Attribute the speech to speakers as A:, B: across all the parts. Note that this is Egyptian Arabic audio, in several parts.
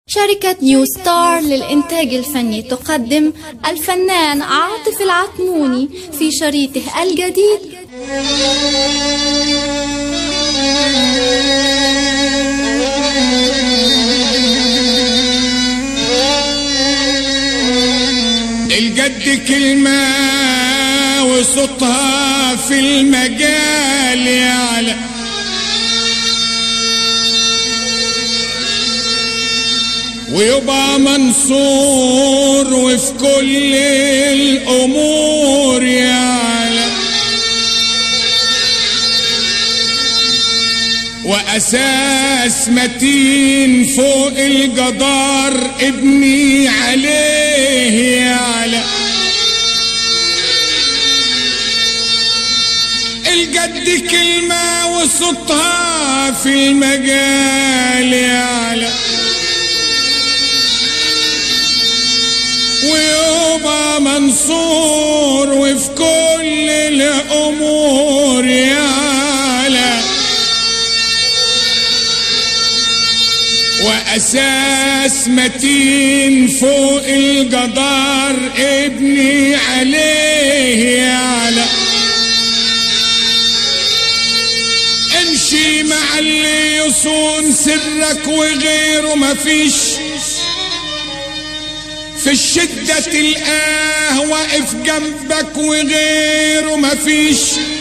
A: شركة نيو ستار للإنتاج الفني تقدم الفنان عاطف العتموني في شريطه الجديد
B: الجد كلمة وصوتها في المجال يعلى ويبقى منصور وفي كل الأمور يعلى وأساس متين فوق الجدار ابني عليه يعلى الجد كلمة وصوتها في المجال يعلى ويبقى منصور وفي كل الأمور يعلى وأساس متين فوق الجدار ابني عليه يعلى امشي مع اللي يصون سرك وغيره مفيش في الشدة تلقاه واقف جنبك وغيره مفيش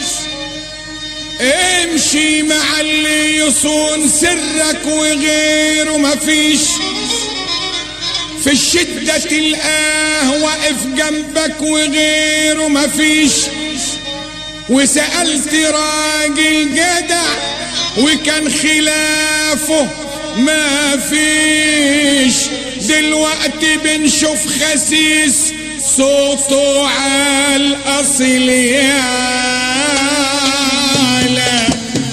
B: امشي مع اللي يصون سرك وغيره مفيش في الشدة تلقاه واقف جنبك وغيره مفيش وسألت راجل جدع وكان خلافه ما فيش دلوقتي بنشوف خسيس صوته على الأصل يعلى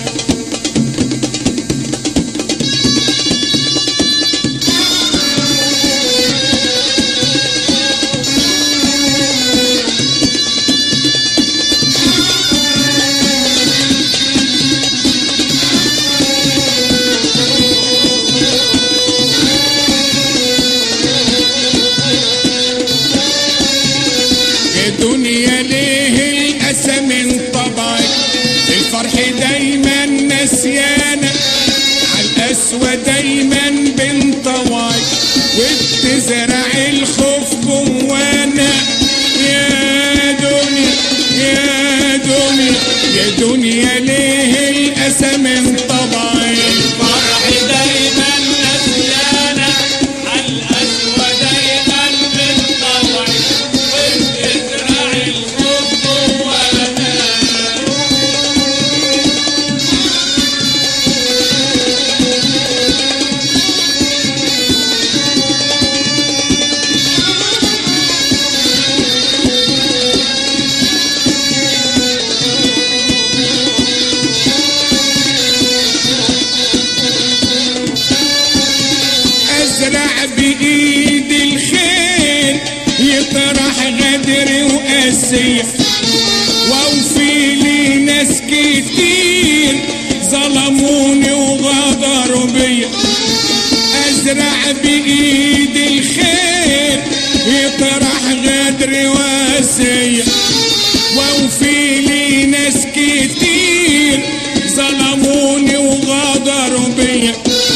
B: الدنيا ليه الأسى من طبعك الفرح دايما نسيانة عالقسوة دايما بنطوعك وبتزرع الخوف جوانا يا دنيا يا دنيا يا دنيا ليه الأسى من طبعك
C: الفرح دايما نسيانا عالقسوة دايما بنطوعك وبتزرع الخوف جوانا
B: ازرع بايد الخير يطرح غدر وقاسية واوفي لي ناس كتير ظلموني وغدروا بيا ازرع بايد الخير يطرح غدر وقاسية واوفي لي ناس كتير ظلموني وغدروا بيا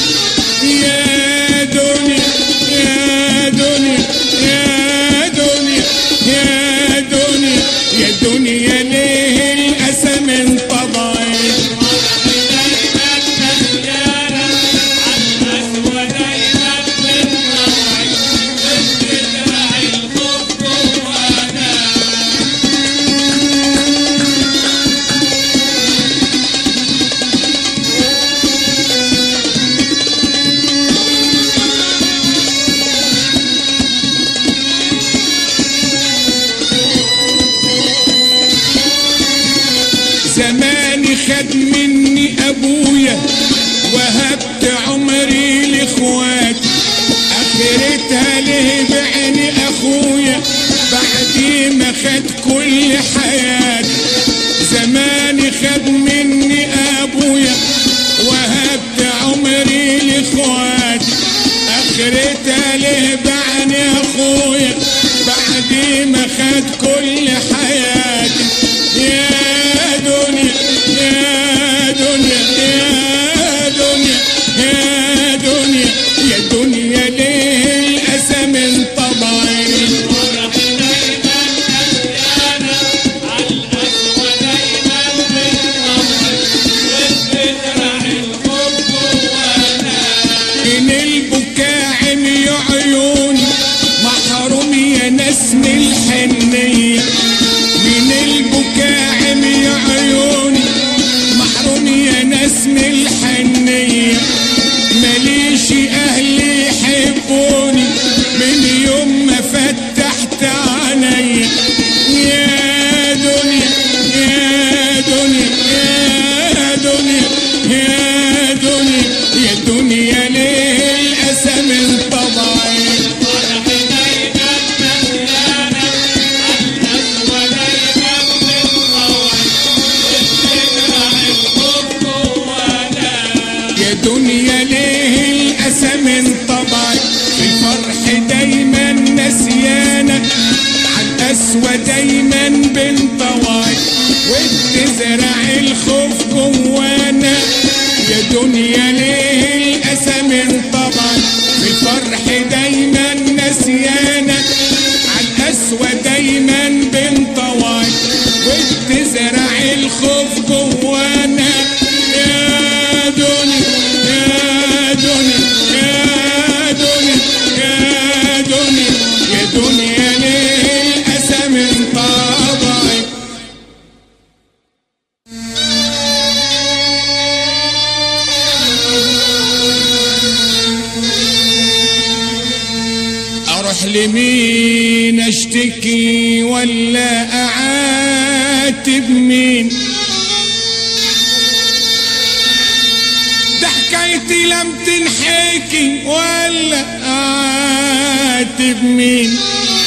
B: يا دنيا يا دنيا يا دنيا يا دنيا يا دنيا ليه الأسى من طبعي
C: دايما نسيانا عالقسوة دايما بنطوعك وبتزرع الخوف جوانا
B: زماني خد مني أبويا وهبت عمري لإخواتي آخرتها ليه بعيني أخويا بعد ما خد كل حياتي زماني خد مني أبويا وهبت عمري لإخواتي اخرتها ليه بعني اخويا بعد ما خد كل حياتي يا دنيا يا دنيا يا دنيا يا دنيا يا دنيا ليه الاسى من طبعي
C: فرح دايما نسيانا عالقسوة دايما بتطمن وبتزرع الحب جوانا
B: من البكاء عمي عيوني محروم يا ناس من الحنية من البكاء عمي عيوني محروم يا ناس من الحنية ماليش أهلي يحبوني من يوم ما فتحت عينيا يا دنيا يا دنيا يا دنيا يا دنيا يا دنيا ليه الأسى من طبعي
C: فرح دايما نسيانا عالقسوة دايما بتطمن وبتزرع الحب جوانا
B: يا دنيا ليه الأسى من طبعي في الفرح دايما نسيانك عالقسوة دايما بنطوعي وبتزرع الخوف جوانا يا دنيا ليه الأسى من طبعي في الفرح دايما نسيانك عالقسوة دايما بنطوعي وبتزرع الخوف جوانا يا دنيا يا دنيا يا دنيا يا دنيا يا دنيا ليه الأسى من طبعي اروح لمين اشتكي ولا اعاتب مين ده حكايتي لم تنحكي ولا اعاتب مين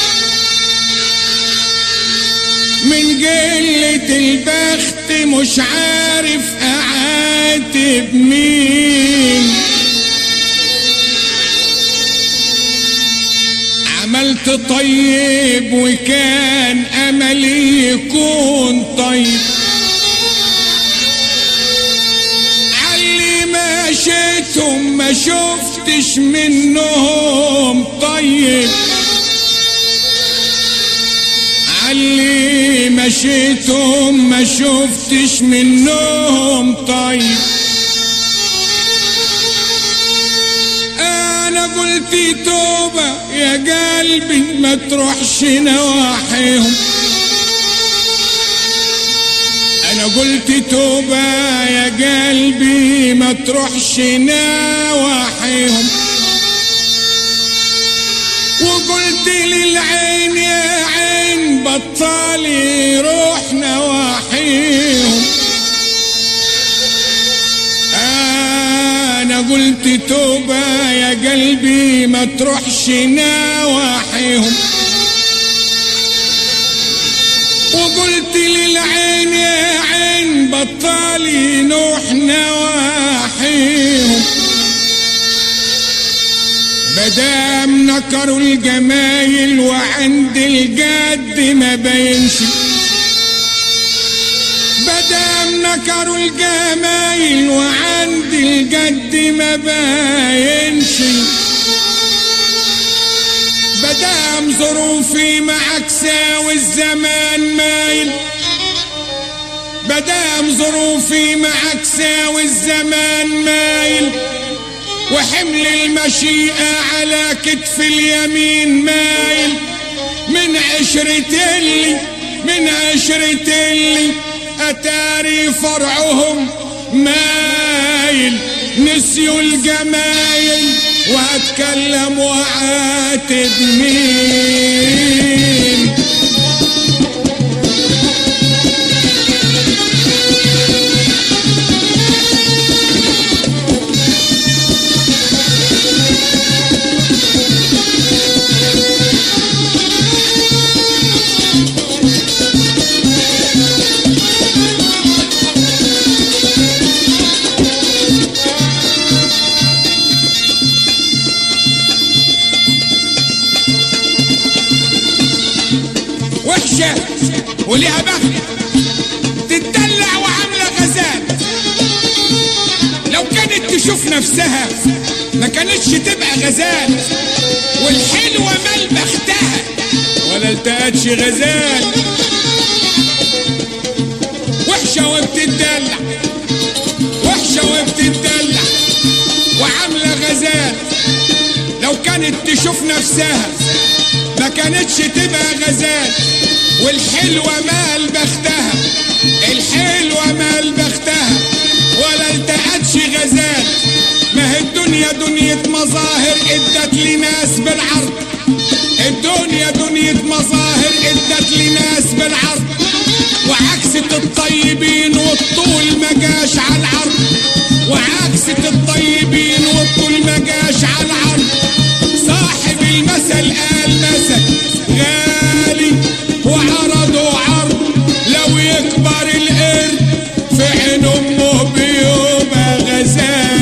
B: من قلة البخت مش عارف اعاتب مين عملت طيب وكان املي يكون طيب علي ما شئتهم ما شفتش منهم طيب علي ما شئتهم ما شفتش منهم طيب انا قلت توبة يا قلبي ما تروحش نواحيهم انا قلت توبة يا قلبي ما تروحش نواحيهم وقلت للعين يا عين بطالي روح نواحيهم انا قلت توبة يا قلبي ما تروحش نواحيهم وقلت للعين يا عين بطالي نوح نواحيهم مدام نكروا الجمايل وعند الجد ما بينش مدام نكروا الجمايل وعند الجد ما باينش مدام ظروفي معكسة والزمان مايل مدام ظروفي معكسة والزمان مايل وحمل المشيئة على كتف اليمين مايل من عشرة اللي من عشرة اللي أتاري فرعهم مايل نسيوا الجمايل وأتكلم وأعاتب مين وحشة وليها بخت تتدلع وعاملة غزال لو كانت تشوف نفسها ما كانتش تبقى غزال والحلوة مال بختها ولا التقتش غزال وحشة وبتتدلع وحشة وبتتدلع وعاملة غزال لو كانت تشوف نفسها ما كانتش تبقى غزال والحلوة مال بختها الحلوة مال بختها ولا التقتش غزال ما هي الدنيا دنيا مظاهر ادت لناس بالعرض الدنيا دنيا مظاهر ادت لناس بالعرض وعكسة الطيبين والطول ما جاش على العرض وعكسة الطيبين والطول ما جاش على العرض صاحب المثل قال مثل غالي وعرضه عرض لو يكبر القرد في عين امه بيبقى غزال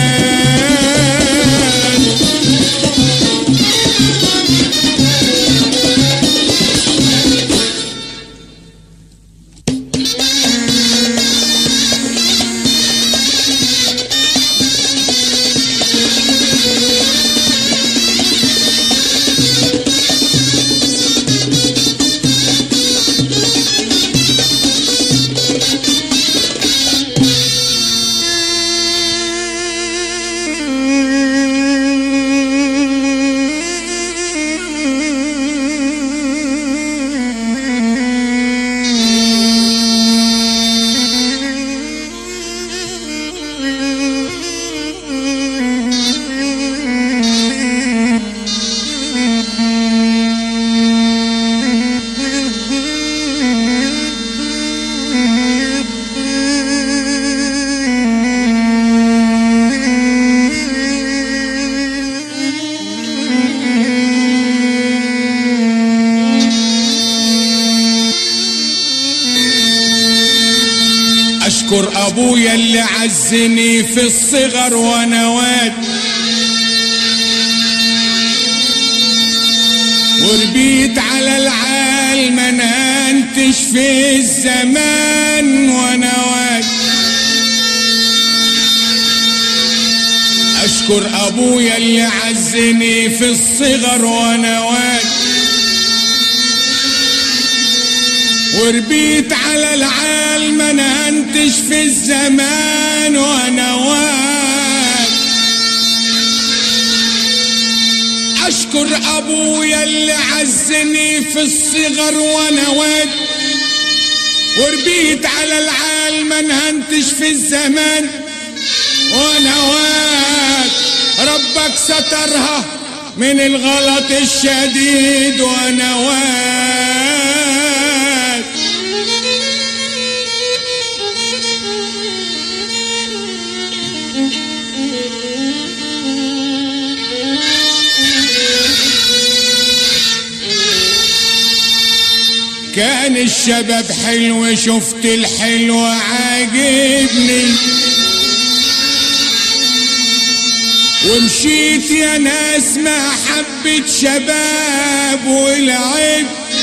B: اشكر ابويا اللي عزني في الصغر وانا واد وربيت على العال ما نهنتش في الزمان وانا واد اشكر ابويا اللي عزني في الصغر وانا واد وربيت على العال ما نهنتش في الزمان وانا واد اشكر ابويا اللي عزني في الصغر وانا واد وربيت على العال ما نهنتش في الزمان وانا واد ربك سترها من الغلط الشديد وانا واد كان الشباب حلو شفت الحلو عاجبني ومشيت يا ناس ما حبت شباب والعيب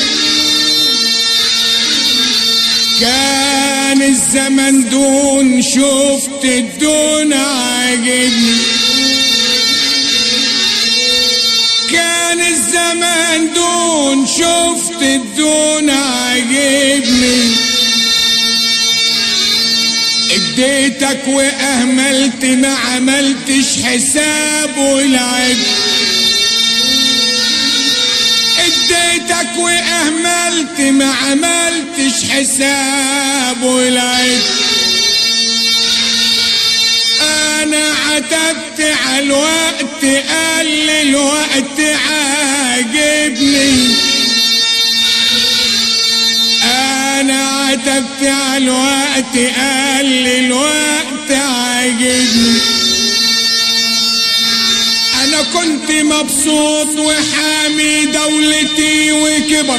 B: كان الزمن دون شفت الدون عاجبني كان الزمان دون شفت الدون عاجبني اديتك واهملت ما عملتش حساب والعيب اديتك واهملت ما عملتش حساب والعيب انا عتبت على الوقت قال الوقت عاجبني انا عتبت على الوقت قال الوقت عاجبني انا كنت مبسوط وحامي دولتي وكبر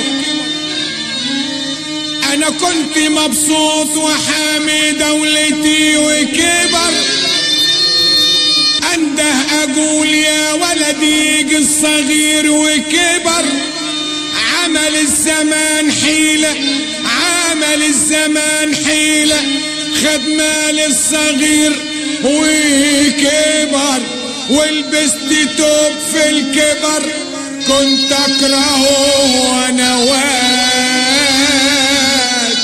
B: انا كنت مبسوط وحامي دولتي وكبر انده اقول يا ولدي الصغير وكبر عمل الزمان حيلة عمل الزمان حيلة خد مال الصغير وكبر ولبست توب في الكبر كنت اكرهه وانا واد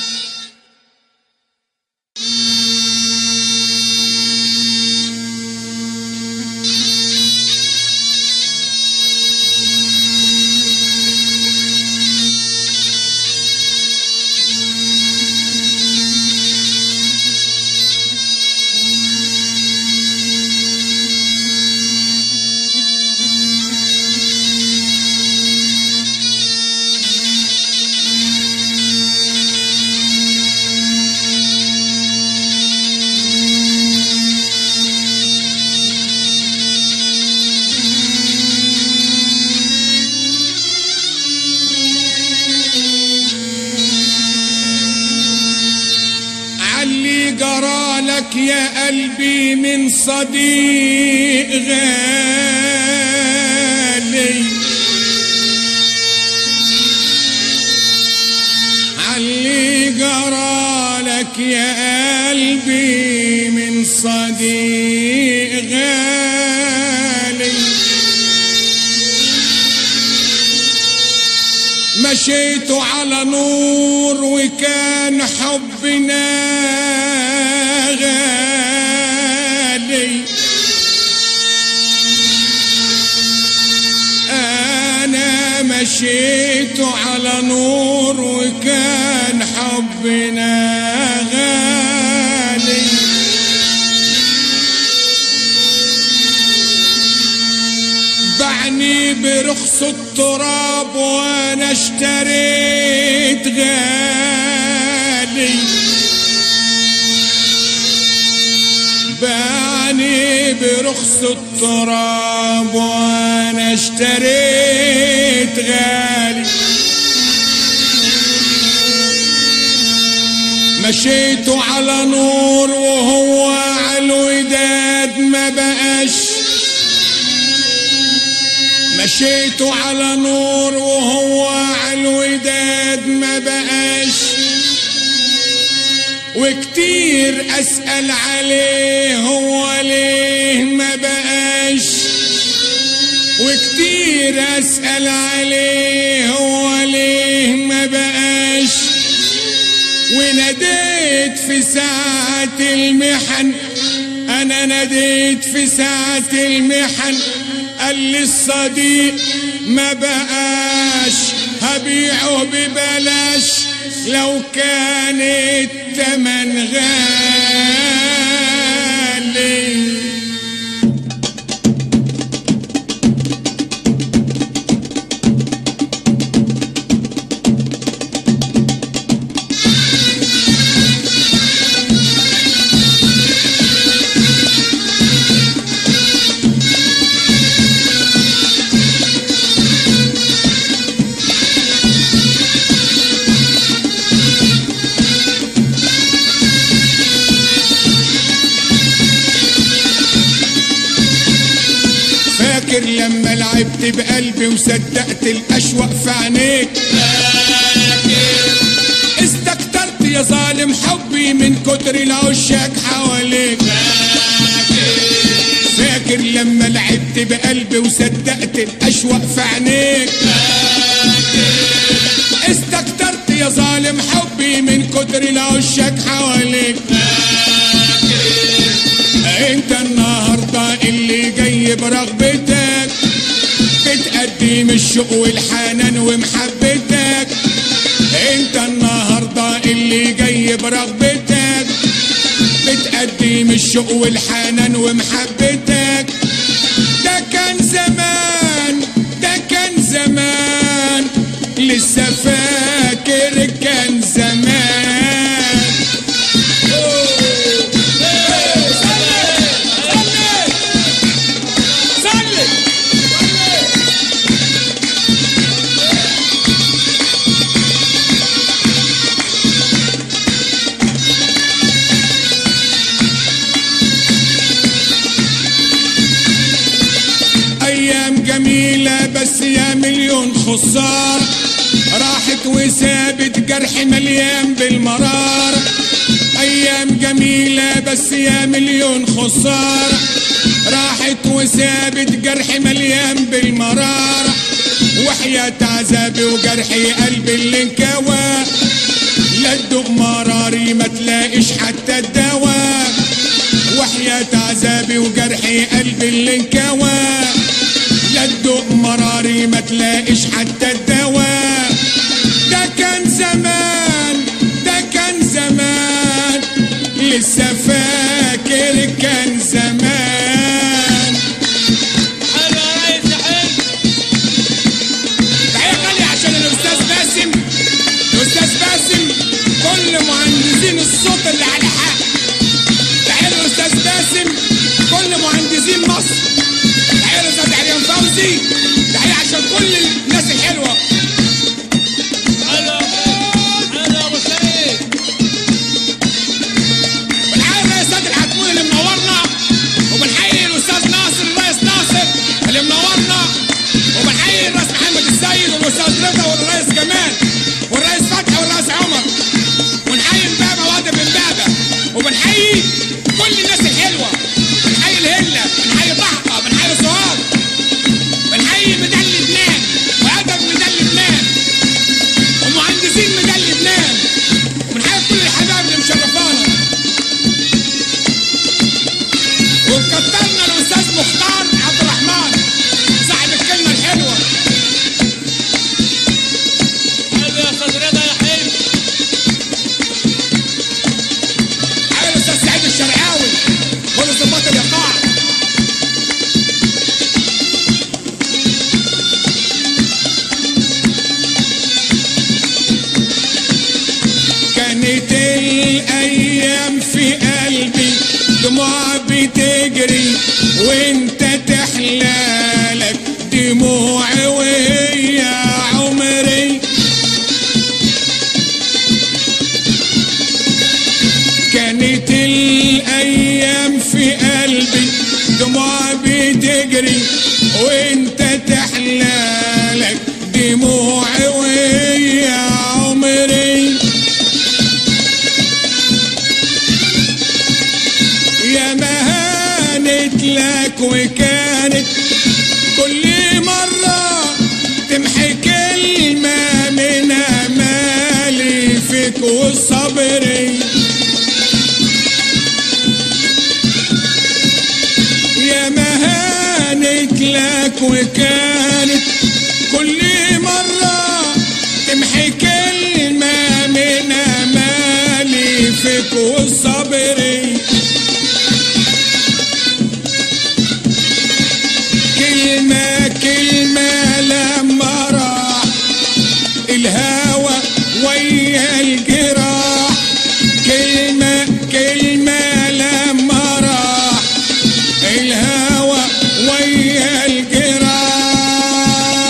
B: علي جرالك يا قلبي من صديق غالي علي جرالك يا قلبي من صديق غالي مشيت على نور وكان حبنا غالي أنا مشيت على نور وكان حبنا غالي بعني برخص التراب وانا اشتريت غالي بعني برخص التراب وانا اشتريت غالي مشيت على نور وهو على الوداد ما بقاش مشيت على نور وهو على الوداد ما بقاش وكتير اسأل عليه هو ليه ما بقاش وكتير اسأل عليه هو ليه ما بقاش وناديت في ساعة المحن انا ناديت في ساعة المحن قال لي الصديق ما بقاش هبيعه ببلاش لو كان التمن غالي فاكر لما لعبت بقلبي وصدقت الأشواق في عينيك استكترت يا ظالم حبي من كتر العشاق حواليك فاكر لما لعبت بقلبي وصدقت الأشواق في عينيك استكترت يا ظالم حبي من كتر العشاق حواليك انت النهارده اللي جاي برغبتك بتقدم الشوق والحنان ومحبتك انت النهارده اللي جاي برغبتك بتقدم الشوق والحنان ومحبتك ده كان زمان ده كان زمان لسه فاكر كان زمان ايام جميلة بس بس يا مليون خسار راحت وسابت جرح مليان بالمرار ايام جميلة بس يا مليون خسار راحت وسابت جرح مليان بالمرار وحياة عذابي وجرحي قلبي اللي انكوى لا تدوق مراري ما تلاقيش حتى الدواء وحياة عذابي وجرحي قلبي اللي انكوى لا تدوق مراري ما تلاقيش حتى الدواء ده كان زمان ده كان زمان لسه فاكر كان زمان
C: حلو يا ريس حلو
B: تحية غالية عشان الأستاذ باسم الأستاذ باسم كل مهندسين الصوت اللي على حق تحية الأستاذ باسم كل مهندسين مصر تحية الأستاذ عريان فوزي تحية عشان كل الناس الحلوة
C: حلو حلو يا ابو سعيد
B: بنحيي الرئيس سيد الحكمون اللي منورنا وبنحيي الأستاذ ناصر الرئيس ناصر اللي منورنا وبنحيي الرئيس محمد السيد والأستاذ رضا والرئيس جمال والرئيس فتحي والرئيس عمر ونحيي امبابة وادم امبابة وبنحيي كل الناس الحلوة بنحيي الهلة بنحيي ضحكة بنحيي سهاد بنحيي ميدان لبنان وأدب ميدان لبنان ومهندسين ميدان لبنان وبنحيي كل الحبايب اللي مشرفانا وكترنا الاستاذ مختار عبد الرحمن صاحب الكلمه الحلوه
C: حلو يا استاذ رضا يا حلو
B: حي الاستاذ سعيد الشرقاوي كل ظباط الايقاع كانت الايام في قلبي دموع بتجري وانت تحلالك دموع وهي عمري كانت الايام في قلبي دموع بتجري وانت تحلالك دموع وهي عمري يا مهانت لك وكانت كل مرة تمحي كلمة من أمالي فيك وصبري يا مهانت لك وكانت كل مرة تمحي كلمة من أمالي فيك وصبري كلمة كلمة لما راح الهوى ويا الجراح كلمة كلمة لما راح الهوى ويا الجراح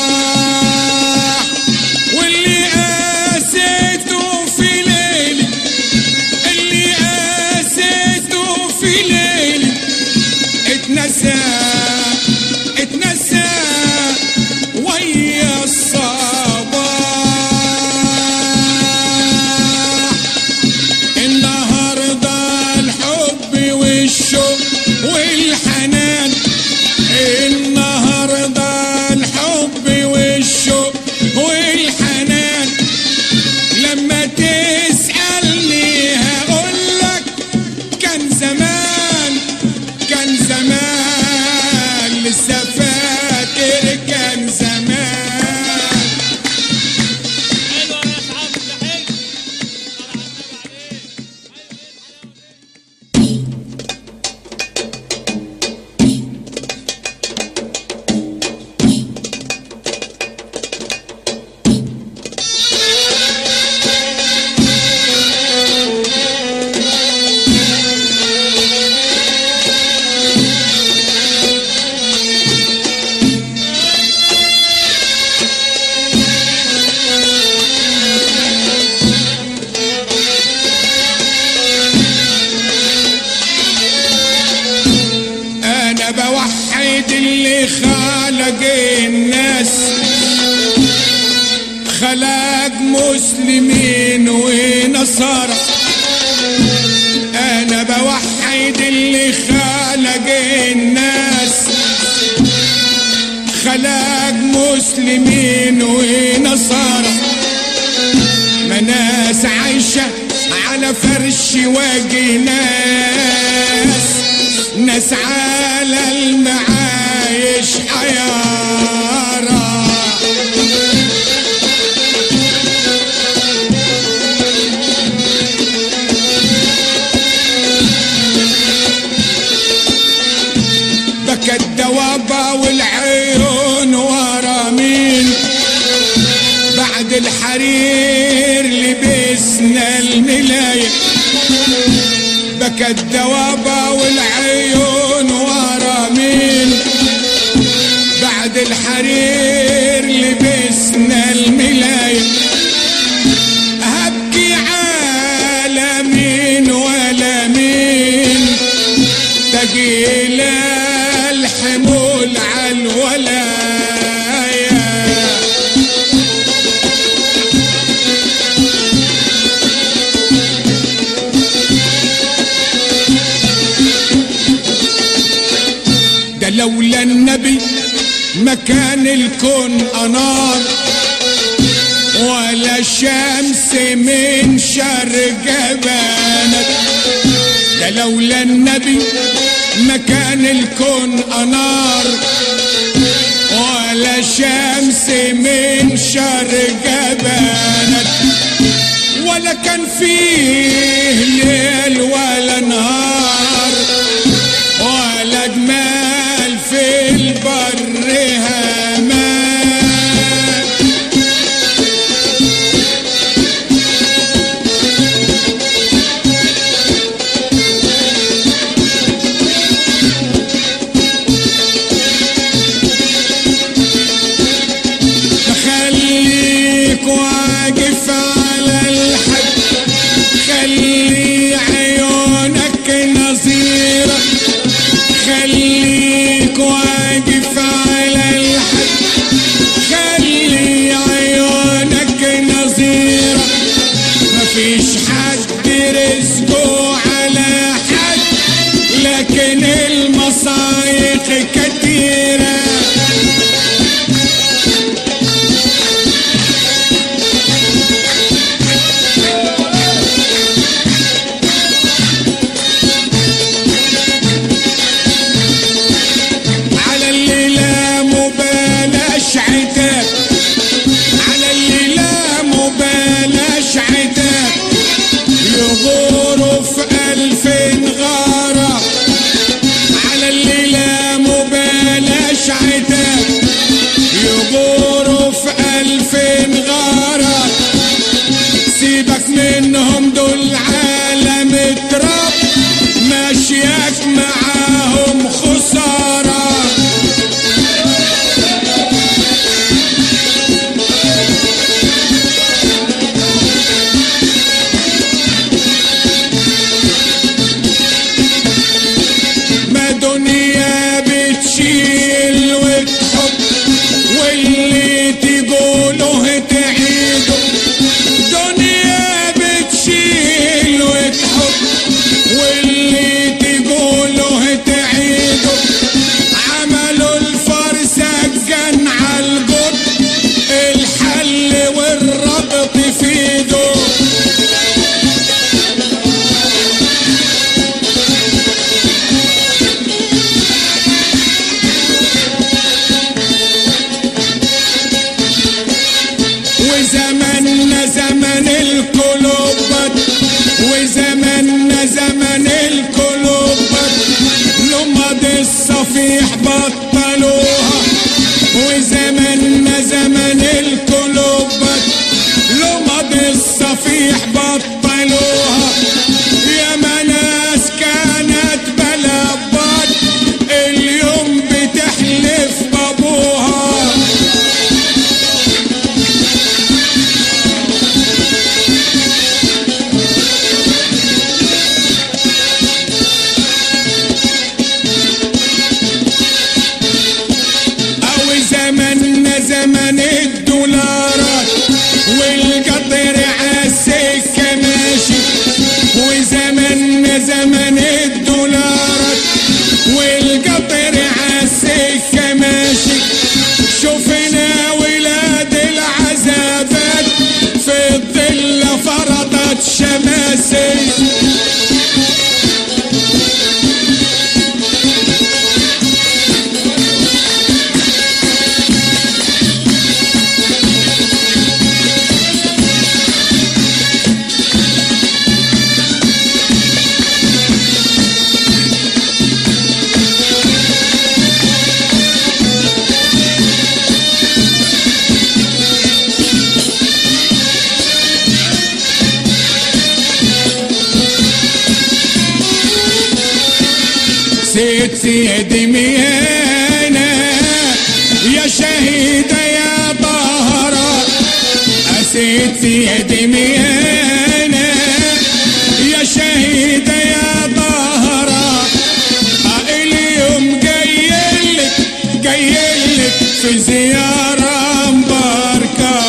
B: مسلمين ونصارى انا بوحد اللي خلق الناس خلق مسلمين ونصارى ما ناس عايشة على فرش وجه ناس ناس على المعايش حيارى بكى الدوابة والعيون ورا مين بعد الحرير لبسنا الملاية بكى الدوابة والعيون ورا مين بعد الحرير لبسنا الملاية هبكي على مين ولا مين تقيل الحمول على الولاية ده لولا النبي ما كان الكون أنار ولا شمس من شرق بانت ده لولا النبي ما كان الكون أنار ولا شمس من شرق بانت ولا كان فيه ليل ولا نهار ولا جمال في البر همان خليك واقف على الحد خلي عيونك نظيرة خليك واقف على الحد خلي عيونك نظيرة مفيش حد رزقه على حد لكن المصايق كتيره على اللي لا مبالاش عتاب على اللي لا مبالاش عتاب يغوروا في ألفين غارة على اللي لا مبالاش عتاب يغوروا في ألفين غارة سيبك منهم دول عالم تراب ماشياك معاهم خسارة ما دنيا بتشيل وتحط واللي تقوله تعيده دنيا بتشيل وتحط واللي تقوله تعيده عملوا الفرسة جن عالقط الحل والربط في ايده وزماننا زمن القلوب وزماننا زمن القلوب لمض الصفيح بطلوها وزماننا زمن القلوب لمض الصفيح بطلوها يا مناس كانت بلبات اليوم بتحلف بابوها أو زماننا زمن الدولارات والقطر عالسكة ماشي شوفنا ولاد العذابات في الظل فرطت شماسي ست سيدي ميانا يا شهيدة يا طهرة ست سيدي ميانا يا شهيدة يا طهرة اليوم جايلك جايلك في زيارة مباركة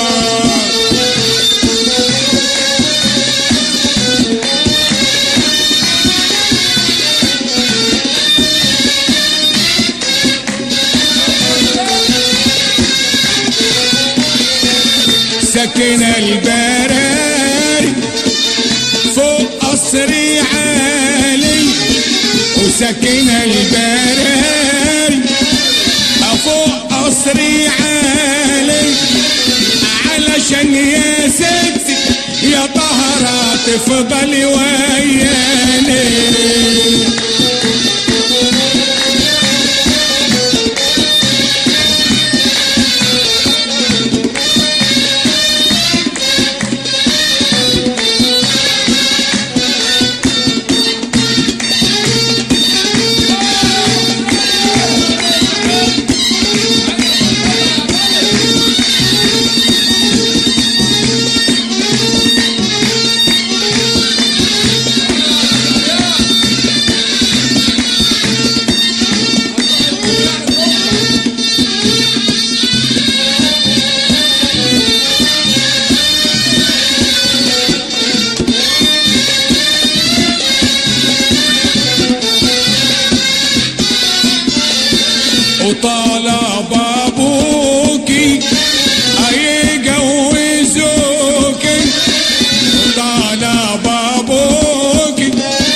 B: سكن البراري فوق قصري عالي وسكن البراري فوق قصري عالي علشان يا ستي يا طهرة تفضلي وياني وطلب ابوكي هيجوزوكي وطلب ابوكي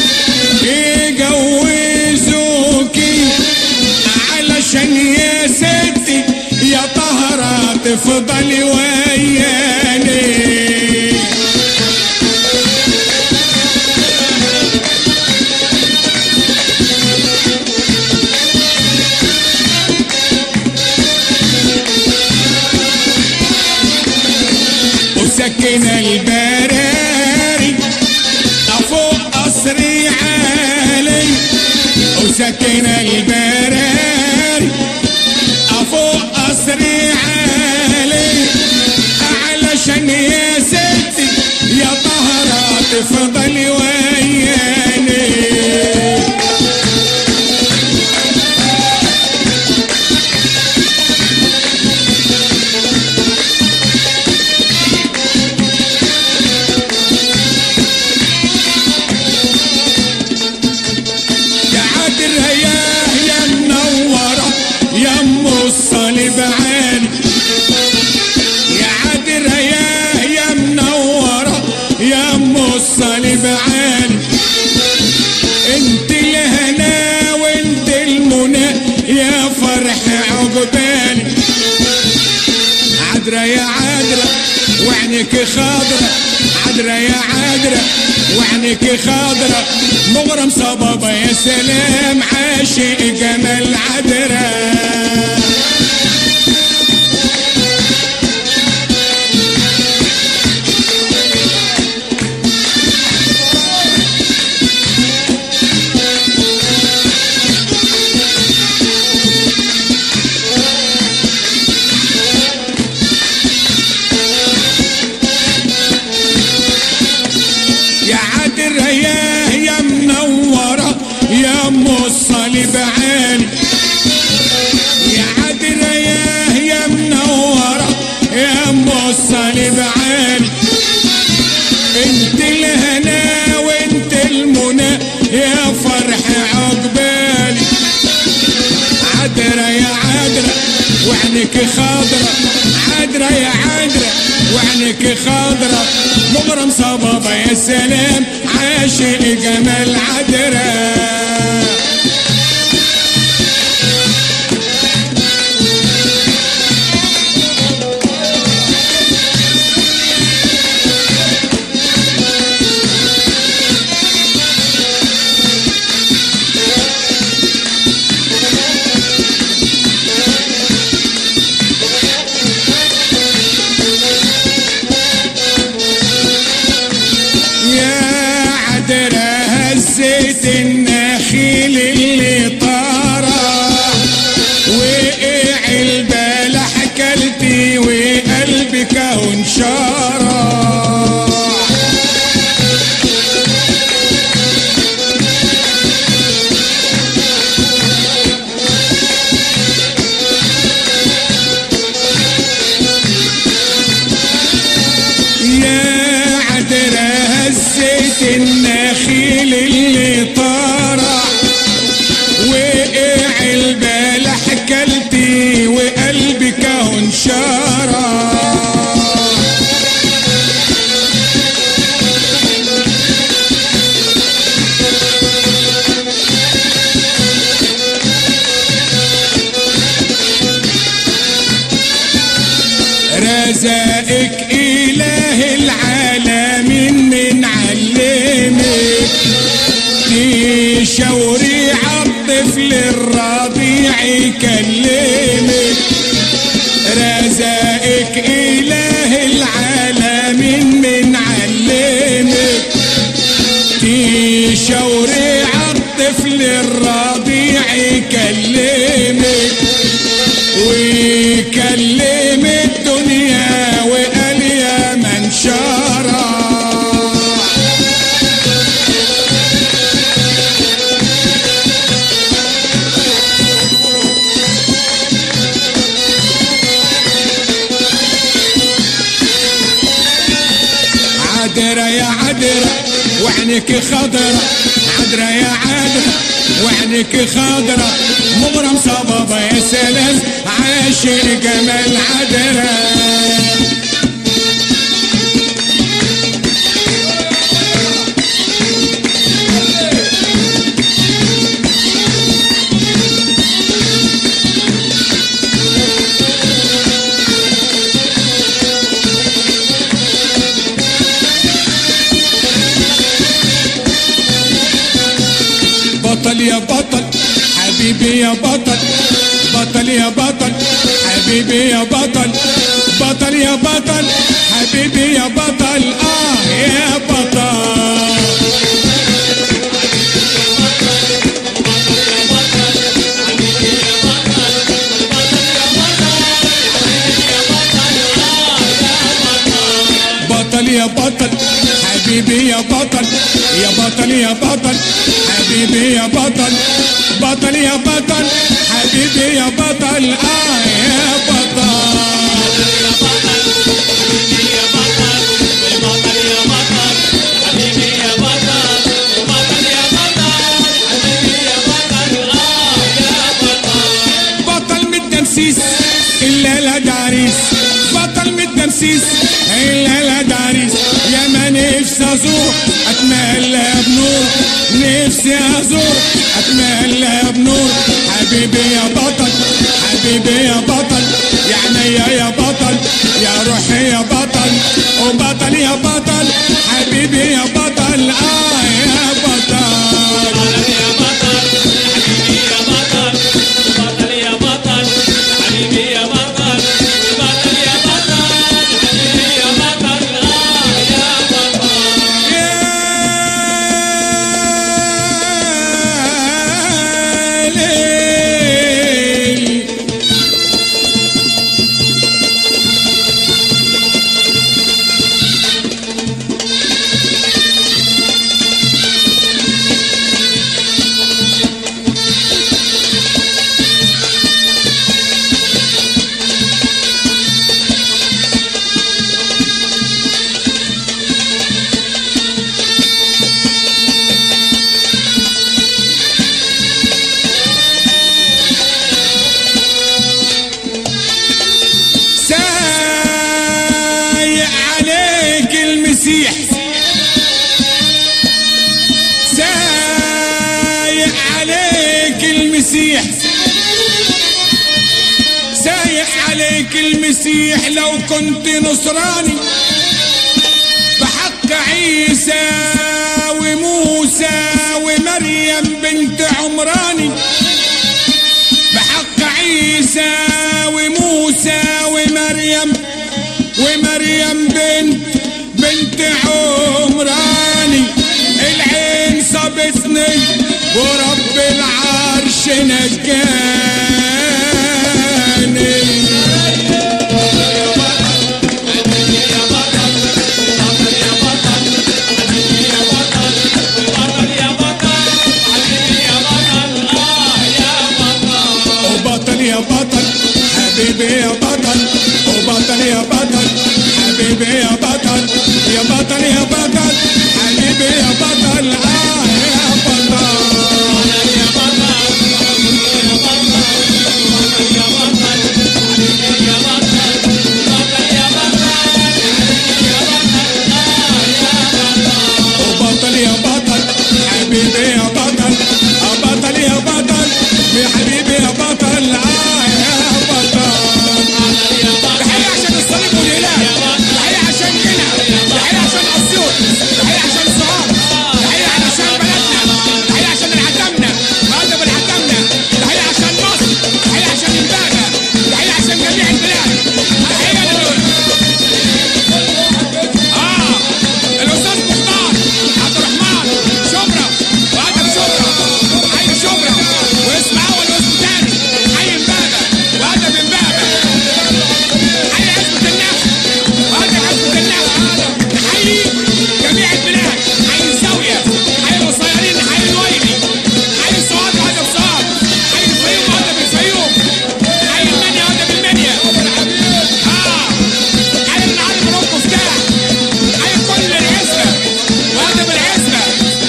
B: يجوزوكي علشان يا ستي يا طهرة تفضلي وياني وسكن البراري فوق قصري عالي وسكن البراري فوق قصري عالي علشان يا ستي يا طهرة تفضلي وياني يا عادر يا يا منورة يا ام الصليب عالي يا عادر يا يا منورة يا ام الصليب عالي انت الهنا وانت المنى يا فرح عقبالي عذرة يا عذرة وعينك خضرة عذرة يا عذرة وعينك خضرة مغرم صبابة يا سلام عاشق جمال عذرة يا عذرة يا يا منورة يا ام الصليب عالي يا عذرة يا يا منورة يا ام الصليب عالي انت الهنا وانت المنى وعينك خضرة عدرة يا عدرة وعينك خضرة مغرم صبابة يا سلام عاشق جمال عدرة يا عدرة هزيت النخيل اللي طارا وقع البلح كلتي وقلبك اهو انشارا يا عدرة هزيت النخيل اللي طارع وقع البلح كلتي وقلبك اهو انشارع رزقك إله العالمين من علمك تشاوري عالطفل الرضيع يكلمك رزقك إله العالمين من علمك تشاوري عالطفل الرضيع يكلمك ويكلم الدنيا وقال يا من شرع عدرة يا عدرة وعينك خضرة عدرة يا عدرة وعينك خضرة مغرم صبابة يا سلام عاشق جمال عدرة بطل يا بطل حبيبي يا بطل بطل يا بطل حبيبي يا بطل بطل يا بطل حبيبي يا بطل اه يا بطل بطل يا بطل حبيبي يا بطل يا بطل يا بطل حبيبي يا بطل بطل يا بطل حبيبي يا بطل اه يا بطل بطل من التمسيس الا لا داريس بطل من التمسيس الا لا داريس يا ما نفسي ازور اتملى بنور نفسي ازور اتملى بنور حبيبي يا بطل حبيبي يا بطل يا عينيا يا بطل يا روحي يا بطل وبطل يا بطل حبيبي يا بطل اه يا بطل يا ليل المسيح سايق عليك المسيح سايق عليك المسيح لو كنت نصراني بحق عيسى وموسى ومريم بنت عمراني بحق عيسى وموسى ومريم ومريم بنت بنت عمراني العين صابتني ورب العرش نجاني وبطل يا بطل حبيبي يا بطل وبطل يا بطل حبيبي يا بطل يا بطل يا بطل حبيبي يا بطل اه يا بطل وبطل يا بطل حبيبي يا بطل يا بطل يا بطل يا حبيبي يا بطل اه يا بطل تحية عشان الصليب والهلال تحية عشان كنا تحية عشان اسيوط تحية عشان الصهار تحية عشان بلدنا تحية عشان العتمنة مقدم العتمنة تحية عشان مصر تحية عشان امبابة تحية عشان جميع البلاد تحية لدول اه الاستاذ مختار عبد الرحمن شبرا وادم شبرا حي شبرا واسم اول واسم ثاني حي امبابه وادم امبابه حي عزبة النفس وادم عزبة النفس نحيي جميع البلاد حي الزاويه حي القصيرين حي الويلي حي الصواد وادم صواد حي الفيوم وادم الفيوم حي المنيا وادم المنيا اه حي المعلم روح مفتاح حي كل العزبه وادم العزبه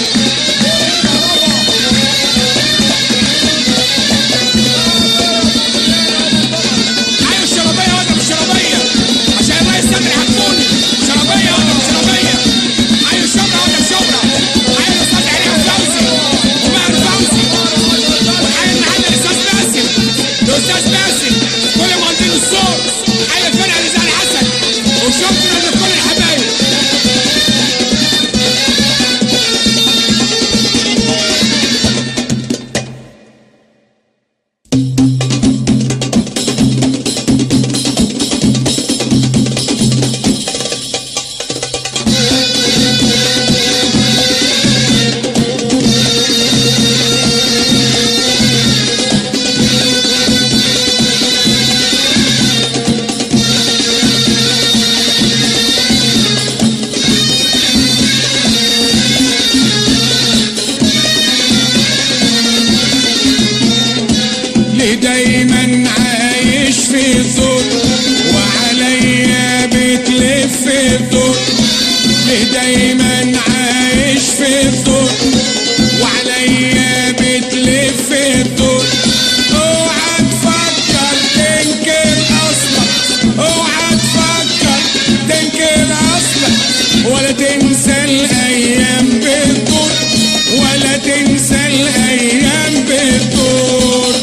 B: حي الشربية وادم الشربية عشان الرئيس سامي الحكموني شربية وادم الشربية حي الشبرا وادم شبرا حي الأستاذ علي فوزي وماهر فوزي وحي المحل الأستاذ باسم الأستاذ باسم كل مهندسين الصوت حي الفرقة رزان حسن وشكرا لكل الحبايب ليه دايما عايش في الدور وعليا بتلف الدور ليه دايما عايش في الدور وعليا بتلف الدور اوعى تفكر تنكر اصلك اوعى تفكر تنكر اصلك ولا تنسى الايام بالدور ولا تنسى الايام بالدور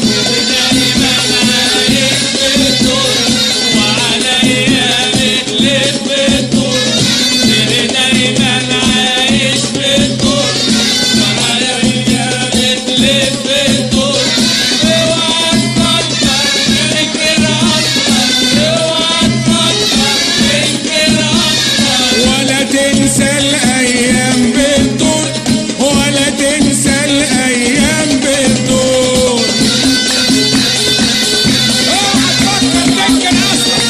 B: ولا تنسى الايام بالدور ولا تنسى الايام بالدور اوعى تفكر تنكر اصلك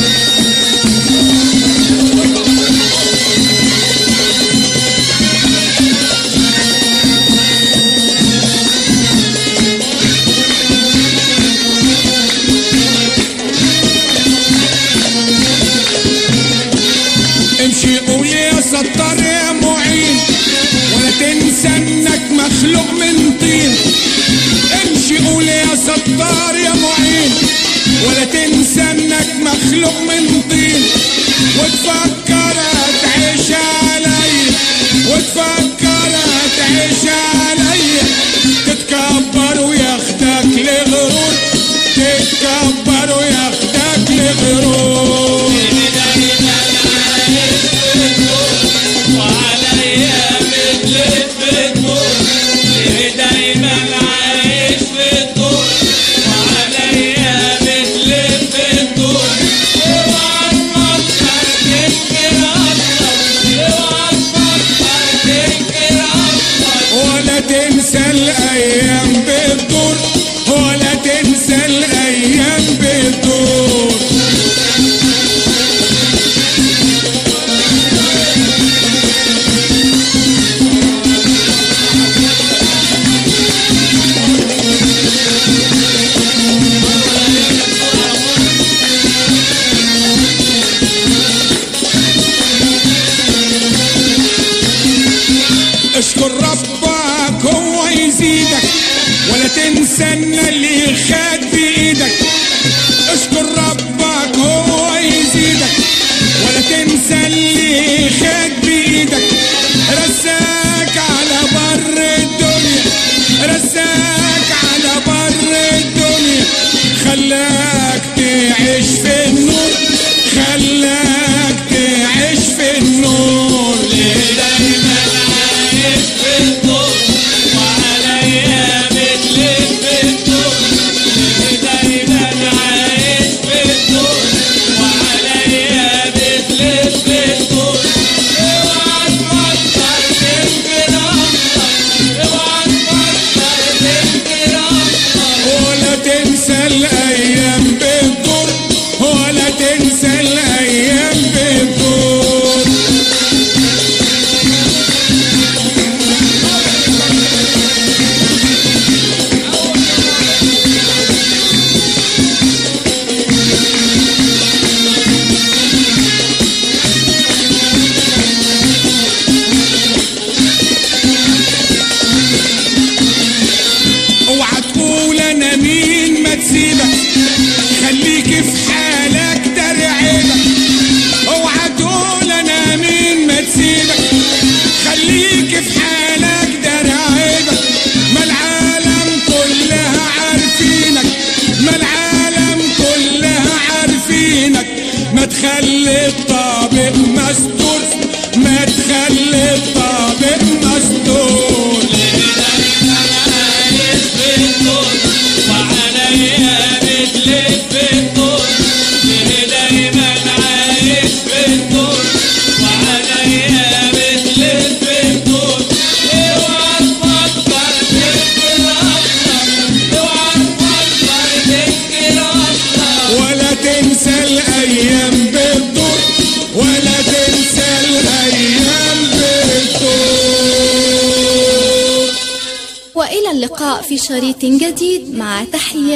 B: امشي قول يا ستار يا معين ولا تنسى انك مخلوق من طين امشي قول يا ستار يا معين ولا تنسى انك مخلوق من طين وتفكر تعيشها اشكر ربك هو يزيدك ولا تنسى ان اللي خد بايدك اشكر ربك هو يزيدك ولا تنسى اللي خد بايدك رساك على بر الدنيا رساك على بر الدنيا خلاك تعيش في النور خلاك تعيش في النور
C: دايما عايش في الدور وعليا بتلف الدور دايما عايش في الدور وعليا بتلف الدور اوعى تفكر تنكر اكتر اوعى تفكر تنكر اكتر
B: ولا تنسى الايام بتدور ولا تنسى الايام بتدور اوعى تقول انا مين ما تسيبك خليك في حالك دار عيبك اوعى تقول انا مين ما تسيبك خليك في حالك دار عيبك ما العالم كلها عارفينك ما العالم كلها عارفينك ما تخلي الطابق مستور ما تخلي الطابق مستور
C: عايش في الدور وعليا بتلف الدور دايما عايش في الدور وعليا بتلف الدور اوعى تفكر تنكر اكتر اوعى تفكر تنكر اكتر
B: ولا تنسى الايام بتدور ولا تنسى الايام بتدور
A: وإلى اللقاء في شريط جديد مع تحية